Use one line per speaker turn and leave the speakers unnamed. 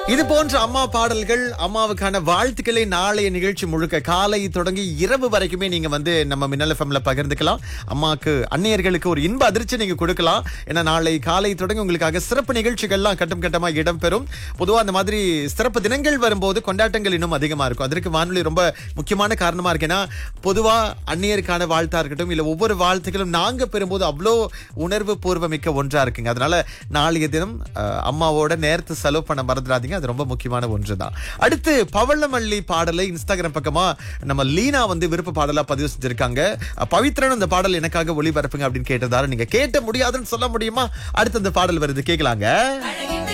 இது போன்ற அம்மா பாடல்கள் அம்மாவுக்கான வாழ்த்துக்களை நாளைய நிகழ்ச்சி முழுக்க காலை தொடங்கி இரவு வரைக்குமே நீங்க வந்து நம்ம மின்னல் எஃப்எம்ல பகிர்ந்துக்கலாம் அம்மாக்கு அந்நியர்களுக்கு ஒரு இன்ப அதிர்ச்சி நீங்க கொடுக்கலாம் ஏன்னா நாளை காலை தொடங்கி உங்களுக்காக சிறப்பு நிகழ்ச்சிகள்லாம் கட்டம் கட்டமா இடம்பெறும் பொதுவா அந்த மாதிரி சிறப்பு தினங்கள் வரும்போது கொண்டாட்டங்கள் இன்னும் அதிகமா இருக்கும் அதற்கு வானொலி ரொம்ப முக்கியமான காரணமா இருக்கு ஏன்னா பொதுவா அந்நியருக்கான வாழ்த்தா இருக்கட்டும் இல்ல ஒவ்வொரு வாழ்த்துக்களும் நாங்க பெறும்போது அவ்வளோ உணர்வு பூர்வமிக்க ஒன்றா இருக்குங்க அதனால நாளைய தினம் அஹ், அம்மாவோட நேரத்தை செலவு பண்ண மறந்துடாதீங்க அது ரொம்ப முக்கியமான ஒன்று தான் அடுத்து பவளமல்லி பாடலை இன்ஸ்டாகிராம் பக்கமா நம்ம லீனா வந்து விருப்ப பாடலா பதிவு செஞ்சிருக்காங்க அஹ், பவித்ரன் இந்த பாடல் எனக்காக ஒளிபரப்புங்க அப்படின்னு கேட்டதால நீங்க கேட்ட முடியாதுன்னு சொல்ல முடியுமா அடுத்து அந்த பாடல் வருது கேட்கலாங்க